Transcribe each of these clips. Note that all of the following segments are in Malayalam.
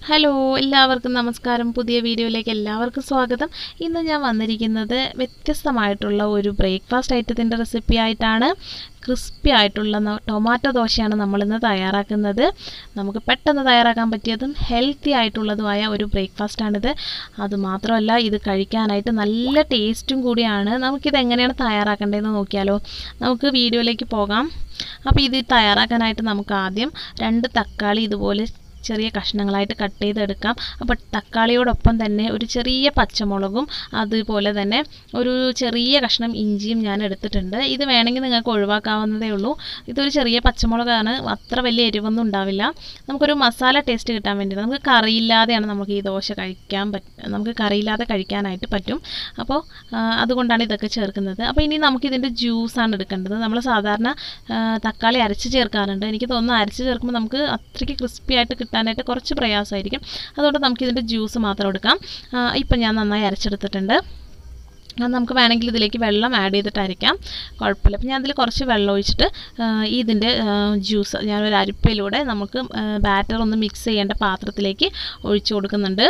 ഹലോ എല്ലാവർക്കും നമസ്കാരം പുതിയ വീഡിയോയിലേക്ക് എല്ലാവർക്കും സ്വാഗതം ഇന്ന് ഞാൻ വന്നിരിക്കുന്നത് വ്യത്യസ്തമായിട്ടുള്ള ഒരു ബ്രേക്ക്ഫാസ്റ്റ് ഐറ്റത്തിൻ്റെ റെസിപ്പി ആയിട്ടാണ് ക്രിസ്പി ആയിട്ടുള്ള ന- ടൊമാറ്റോ ദോശയാണ് നമ്മളിന്ന് തയ്യാറാക്കുന്നത് നമുക്ക് പെട്ടെന്ന് തയ്യാറാക്കാൻ പറ്റിയതും ഹെൽത്തി ആയിട്ടുള്ളതുമായ ഒരു ബ്രേക്ക്ഫാസ്റ്റാണിത് അതുമാത്രമല്ല ഇത് കഴിക്കാനായിട്ട് നല്ല ടേസ്റ്റും കൂടിയാണ് നമുക്കിത് എങ്ങനെയാണ് തയ്യാറാക്കേണ്ടതെന്ന് നോക്കിയാലോ നമുക്ക് വീഡിയോയിലേക്ക് പോകാം അപ്പോൾ ഇത് തയ്യാറാക്കാനായിട്ട് നമുക്ക് ആദ്യം രണ്ട് തക്കാളി ഇതുപോലെ ചെറിയ കഷ്ണങ്ങളായിട്ട് കട്ട് ചെയ്തെടുക്കാം അപ്പോൾ തക്കാളിയോടൊപ്പം തന്നെ ഒരു ചെറിയ പച്ചമുളകും അതുപോലെ തന്നെ ഒരു ചെറിയ കഷ്ണം ഇഞ്ചിയും ഞാൻ എടുത്തിട്ടുണ്ട് ഇത് വേണമെങ്കിൽ നിങ്ങൾക്ക് ഒഴിവാക്കാവുന്നതേ ഉള്ളൂ ഇതൊരു ചെറിയ പച്ചമുളകാണ് അത്ര വലിയ എരിവൊന്നും ഉണ്ടാവില്ല നമുക്കൊരു മസാല ടേസ്റ്റ് കിട്ടാൻ വേണ്ടി നമുക്ക് കറിയില്ലാതെയാണ് നമുക്ക് ഈ ദോശ കഴിക്കാൻ പറ്റ നമുക്ക് കറിയില്ലാതെ കഴിക്കാനായിട്ട് പറ്റും അപ്പോൾ ആ, അതുകൊണ്ടാണ് ഇതൊക്കെ ചേർക്കുന്നത് അപ്പോൾ ഇനി നമുക്കിതിൻ്റെ ജ്യൂസാണ് എടുക്കേണ്ടത് നമ്മൾ സാധാരണ ആ, തക്കാളി അരച്ച് ചേർക്കാറുണ്ട് എനിക്ക് തോന്നുന്നു അരച്ച് ചേർക്കുമ്പോൾ നമുക്ക് അത്രയ്ക്ക് ക്രിസ്പി ആയിട്ട് കിട്ടാനായിട്ട് കുറച്ച് പ്രയാസമായിരിക്കും അതുകൊണ്ട് നമുക്കിതിൻ്റെ ജ്യൂസ് മാത്രം എടുക്കാം ആ, ഇപ്പം ഞാൻ നന്നായി അരച്ചെടുത്തിട്ടുണ്ട് അത് നമുക്ക് വേണമെങ്കിൽ ഇതിലേക്ക് വെള്ളം ആഡ് ചെയ്തിട്ട് അരയ്ക്കാം കുഴപ്പമില്ല അപ്പം ഞാൻ അതിൽ കുറച്ച് വെള്ളം ഒഴിച്ചിട്ട് ആ, ഇതിൻ്റെ ജ്യൂസ് ഞാനൊരു അരിപ്പയിലൂടെ നമുക്ക് ബാറ്റർ ഒന്ന് മിക്സ് ചെയ്യേണ്ട പാത്രത്തിലേക്ക് ഒഴിച്ചു കൊടുക്കുന്നുണ്ട്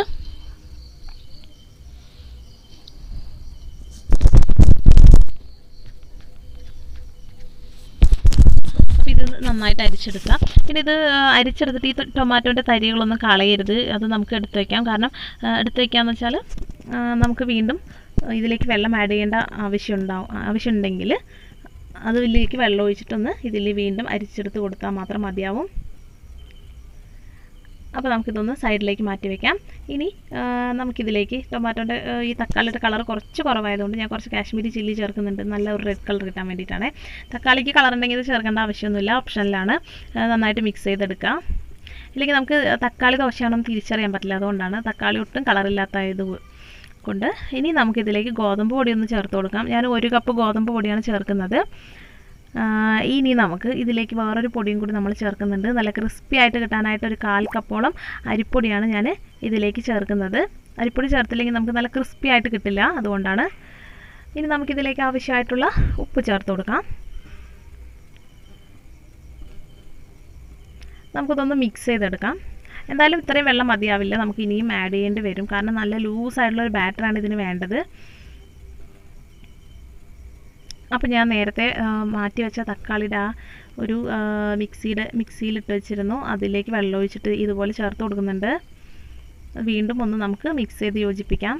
അപ്പോൾ ഇത് നന്നായിട്ട് അരിച്ചെടുക്കാം പിന്നെ ഇത് ആ, അരിച്ചെടുത്തിട്ട് ഈ ടൊമാറ്റോൻ്റെ തരികളൊന്നും കളയരുത് അത് നമുക്ക് എടുത്ത് വയ്ക്കാം കാരണം ആ, എടുത്ത് വയ്ക്കാന്ന് വെച്ചാൽ ആ, നമുക്ക് വീണ്ടും ഇതിലേക്ക് വെള്ളം ആഡ് ചെയ്യേണ്ട ആവശ്യം ഉണ്ടാവും ആവശ്യമുണ്ടെങ്കിൽ അത് ഇതിലേക്ക് വെള്ളം ഒഴിച്ചിട്ടൊന്ന് ഇതിൽ വീണ്ടും അരിച്ചെടുത്ത് കൊടുത്താൽ മാത്രം മതിയാവും അപ്പോൾ നമുക്കിതൊന്ന് സൈഡിലേക്ക് മാറ്റി വയ്ക്കാം ഇനി ആ, നമുക്കിതിലേക്ക് ടൊമാറ്റോൻ്റെ ആ, ഈ തക്കാളിയുടെ കളർ കുറച്ച് കുറവായതുകൊണ്ട് ഞാൻ കുറച്ച് കാശ്മീരി ചില്ലി ചേർക്കുന്നുണ്ട് നല്ല ഒരു റെഡ് കളർ കിട്ടാൻ വേണ്ടിയിട്ടാണ് തക്കാളിക്ക് കളർ ഉണ്ടെങ്കിൽ ഇത് ചേർക്കേണ്ട ആവശ്യമൊന്നുമില്ല ഓപ്ഷനിലാണ് ആ, നന്നായിട്ട് മിക്സ് ചെയ്തെടുക്കാം ഇല്ലെങ്കിൽ നമുക്ക് തക്കാളി ദോശയാണെന്ന് തിരിച്ചറിയാൻ പറ്റില്ല അതുകൊണ്ടാണ് തക്കാളി ഒട്ടും കളറില്ലാത്തത് കൊണ്ട് ഇനി നമുക്കിതിലേക്ക് ഗോതമ്പ് പൊടി ഒന്ന് ചേർത്ത് കൊടുക്കാം ഞാൻ ഒരു കപ്പ് ഗോതമ്പ് പൊടിയാണ് ചേർക്കുന്നത് ആ, ഇനി നമുക്ക് ഇതിലേക്ക് വേറൊരു പൊടിയും കൂടി നമ്മൾ ചേർക്കുന്നുണ്ട് നല്ല ക്രിസ്പി ആയിട്ട് കിട്ടാനായിട്ട് ഒരു കാൽ കപ്പോളം അരിപ്പൊടിയാണ് ഞാൻ ഇതിലേക്ക് ചേർക്കുന്നത് അരിപ്പൊടി ചേർത്തില്ലെങ്കിൽ നമുക്ക് നല്ല ക്രിസ്പി ആയിട്ട് കിട്ടില്ല അതുകൊണ്ടാണ് ഇനി നമുക്കിതിലേക്ക് ആവശ്യമായിട്ടുള്ള ഉപ്പ് ചേർത്ത് കൊടുക്കാം നമുക്കിതൊന്ന് മിക്സ് ചെയ്തെടുക്കാം എന്തായാലും ഇത്രയും വെള്ളം മതിയാവില്ല നമുക്ക് ഇനിയും ആഡ് ചെയ്യേണ്ടി വരും കാരണം നല്ല ലൂസായിട്ടുള്ള ഒരു ബാറ്ററാണ് ഇതിന് വേണ്ടത് അപ്പോൾ ഞാൻ നേരത്തെ ആ, മാറ്റി വെച്ച തക്കാളിയുടെ ആ ഒരു ആ, മിക്സിയുടെ മിക്സിയിലിട്ട് വെച്ചിരുന്നു അതിലേക്ക് വെള്ളം ഒഴിച്ചിട്ട് ഇതുപോലെ ചേർത്ത് കൊടുക്കുന്നുണ്ട് വീണ്ടും ഒന്ന് നമുക്ക് മിക്സ് ചെയ്ത് യോജിപ്പിക്കാം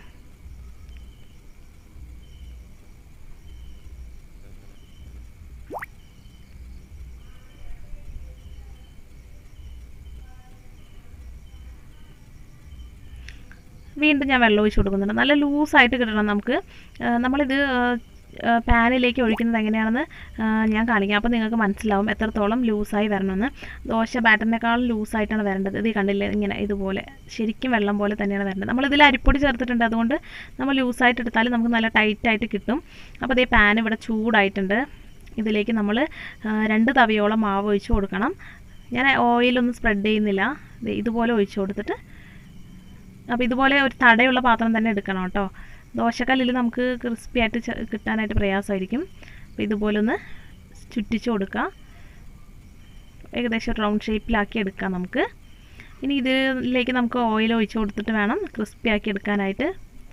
വീണ്ടും ഞാൻ വെള്ളം ഒഴിച്ച് കൊടുക്കുന്നുണ്ട് നല്ല ലൂസായിട്ട് കിട്ടണം നമുക്ക് ആ, നമ്മളിത് ആ, ആ, പാനിലേക്ക് ഒഴിക്കുന്നത് എങ്ങനെയാണെന്ന് ആ, ഞാൻ കാണിക്കാം അപ്പോൾ നിങ്ങൾക്ക് മനസ്സിലാവും എത്രത്തോളം ലൂസായി വരണമെന്ന് ദോശ ബാറ്ററിനേക്കാളും ലൂസായിട്ടാണ് വരേണ്ടത് ഇത് കണ്ടില്ലേ ഇങ്ങനെ ഇതുപോലെ ശരിക്കും വെള്ളം പോലെ തന്നെയാണ് വരേണ്ടത് നമ്മളിതിൽ അരിപ്പൊടി ചേർത്തിട്ടുണ്ട് അതുകൊണ്ട് നമ്മൾ ലൂസായിട്ട് എടുത്താൽ നമുക്ക് നല്ല ടൈറ്റായിട്ട് കിട്ടും അപ്പോൾ ഇതേ പാൻ ഇവിടെ ചൂടായിട്ടുണ്ട് ഇതിലേക്ക് നമ്മൾ ആ, രണ്ട് തവിയോളം മാവ് ഒഴിച്ച് കൊടുക്കണം ഞാൻ ഓയിലൊന്നും സ്പ്രെഡ് ചെയ്യുന്നില്ല ദേ ഇതുപോലെ ഒഴിച്ച് കൊടുത്തിട്ട് അപ്പോൾ ഇതുപോലെ ഒരു തടയുള്ള പാത്രം തന്നെ എടുക്കണം കേട്ടോ ദോശക്കല്ലിൽ നമുക്ക് ക്രിസ്പി ആയിട്ട് ചെ- കിട്ടാനായിട്ട് പ്രയാസമായിരിക്കും അപ്പോൾ ഇതുപോലെ ഒന്ന് ചുറ്റിച്ച് കൊടുക്കുക ഏകദേശം റൗണ്ട് ഷേപ്പിലാക്കി എടുക്കാം നമുക്ക് ഇനി ഇതിലേക്ക് നമുക്ക് ഓയിൽ ഒഴിച്ച് കൊടുത്തിട്ട് വേണം ക്രിസ്പി ആക്കി എടുക്കാനായിട്ട്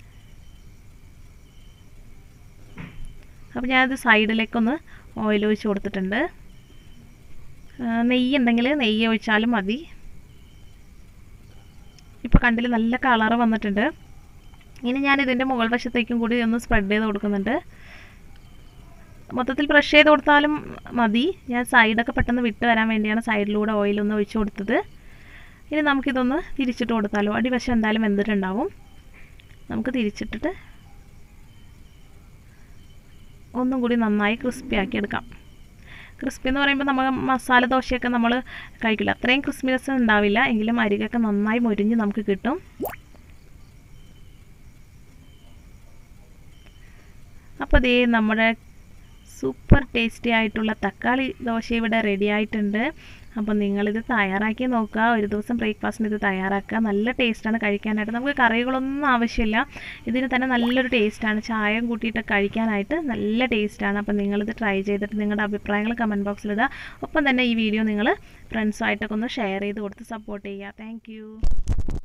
അപ്പോൾ ഞാനത് സൈഡിലേക്കൊന്ന് ഓയിൽ ഒഴിച്ച് കൊടുത്തിട്ടുണ്ട് ആ, നെയ്യ് ഉണ്ടെങ്കിൽ നെയ്യ് ഒഴിച്ചാലും മതി ഇപ്പോൾ കണ്ടിൽ നല്ല കളർ വന്നിട്ടുണ്ട് ഇനി ഞാൻ ഇതിൻ്റെ മുകൾ വശത്തേക്കും കൂടി ഒന്ന് സ്പ്രെഡ് ചെയ്ത് കൊടുക്കുന്നുണ്ട് മൊത്തത്തിൽ ബ്രഷ് ചെയ്ത് കൊടുത്താലും മതി ഞാൻ സൈഡൊക്കെ പെട്ടെന്ന് വിട്ട് വരാൻ വേണ്ടിയാണ് സൈഡിലൂടെ ഓയിലൊന്ന് ഒഴിച്ച് കൊടുത്തത് ഇനി നമുക്കിതൊന്ന് തിരിച്ചിട്ട് കൊടുത്താലോ അടിവശം എന്തായാലും വെന്തിട്ടുണ്ടാവും നമുക്ക് തിരിച്ചിട്ടിട്ട് ഒന്നും കൂടി നന്നായി ക്രിസ്പി ആക്കി എടുക്കാം ക്രിസ്പി എന്ന് പറയുമ്പോൾ നമ്മൾ മസാല ദോശയൊക്കെ നമ്മൾ കഴിക്കില്ല അത്രയും ക്രിസ്പിനെസ് ഉണ്ടാവില്ല എങ്കിലും അരികൊക്കെ നന്നായി മൊരിഞ്ഞ് നമുക്ക് കിട്ടും അപ്പോൾ ദേ നമ്മുടെ സൂപ്പർ ടേസ്റ്റി ആയിട്ടുള്ള തക്കാളി ദോശ ഇവിടെ റെഡി ആയിട്ടുണ്ട് അപ്പോൾ നിങ്ങളിത് തയ്യാറാക്കി നോക്കുക ഒരു ദിവസം ബ്രേക്ക്ഫാസ്റ്റിന് ഇത് തയ്യാറാക്കുക നല്ല ടേസ്റ്റാണ് കഴിക്കാനായിട്ട് നമുക്ക് കറികളൊന്നും ആവശ്യമില്ല ഇതിന് തന്നെ നല്ലൊരു ടേസ്റ്റാണ് ചായം കൂട്ടിയിട്ട് കഴിക്കാനായിട്ട് നല്ല ടേസ്റ്റാണ് അപ്പോൾ നിങ്ങളിത് ട്രൈ ചെയ്തിട്ട് നിങ്ങളുടെ അഭിപ്രായങ്ങൾ കമൻറ്റ് ബോക്സിലിടുക ഒപ്പം തന്നെ ഈ വീഡിയോ നിങ്ങൾ ഫ്രണ്ട്സുമായിട്ടൊക്കെ ഒന്ന് ഷെയർ ചെയ്ത് കൊടുത്ത് സപ്പോർട്ട് ചെയ്യുക താങ്ക്